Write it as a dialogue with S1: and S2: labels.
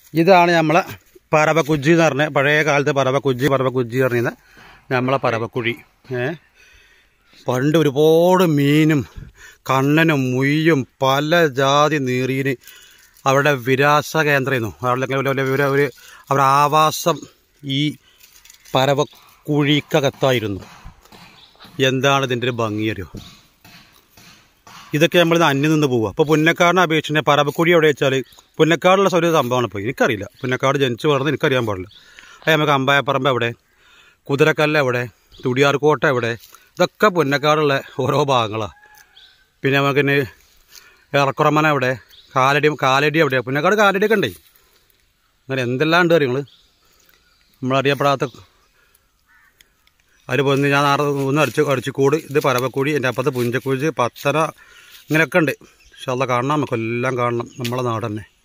S1: ഇതാണ് നമ്മളെ പറവക്കുജി എന്ന് പറഞ്ഞ പഴയ കാലത്ത് പറവക്കുജി പറവക്കുജി പറഞ്ഞ നമ്മളെ പറവക്കുഴി ഏ പണ്ട് ഒരുപാട് മീനും കണ്ണനും മുയ്യും പല ജാതി നീറീന് അവരുടെ വിരാസ കേന്ദ്രമായിരുന്നു അവരുടെ ഒരു ഒരു ഒരു അവരുടെ ആവാസം ഈ പരവക്കുഴിക്കകത്തായിരുന്നു എന്താണ് ഇതിൻ്റെ ഒരു ഭംഗിയറിയോ ഇതൊക്കെ നമ്മൾ അന്യം നിന്ന് പോവുക അപ്പോൾ പുന്നക്കാടിനെ അപേക്ഷിച്ച് പറവക്കുഴി എവിടെ വെച്ചാൽ പുന്നക്കാടുള്ള ഒരു സംഭവമാണ് ഇപ്പോൾ എനിക്കറിയില്ല പുന്നക്കാട് ജനിച്ചു വളർന്ന് എനിക്കറിയാൻ പാടില്ല അത് നമുക്ക് അമ്പായപ്പറമ്പ് എവിടെ കുതിരക്കല്ല് എവിടെ തുടിയാർക്കോട്ട എവിടെ ഇതൊക്കെ പുന്നക്കാടുള്ള ഓരോ ഭാഗങ്ങളാണ് പിന്നെ നമുക്ക് ഇനി ഇറക്കുറമന എവിടെ കാലടി കാലടി എവിടെയാണ് പുന്നക്കാട് കാലടിയൊക്കെ ഉണ്ടേ അങ്ങനെ എന്തെല്ലാം ഉണ്ട് കാര്യങ്ങൾ നമ്മളറിയപ്പെടാത്ത അതിൽ പോന്ന് ഞാൻ ആറ് ഒന്ന് അടിച്ച് അടിച്ചുകൂട് ഇത് പരവക്കുഴി എൻ്റെ അപ്പുറത്ത് പുഞ്ചക്കുഴി പത്തന ഇങ്ങനെയൊക്കെ ഉണ്ട് പക്ഷെ അല്ല കാണണം നമുക്ക് എല്ലാം കാണണം നമ്മളെ നാട് തന്നെ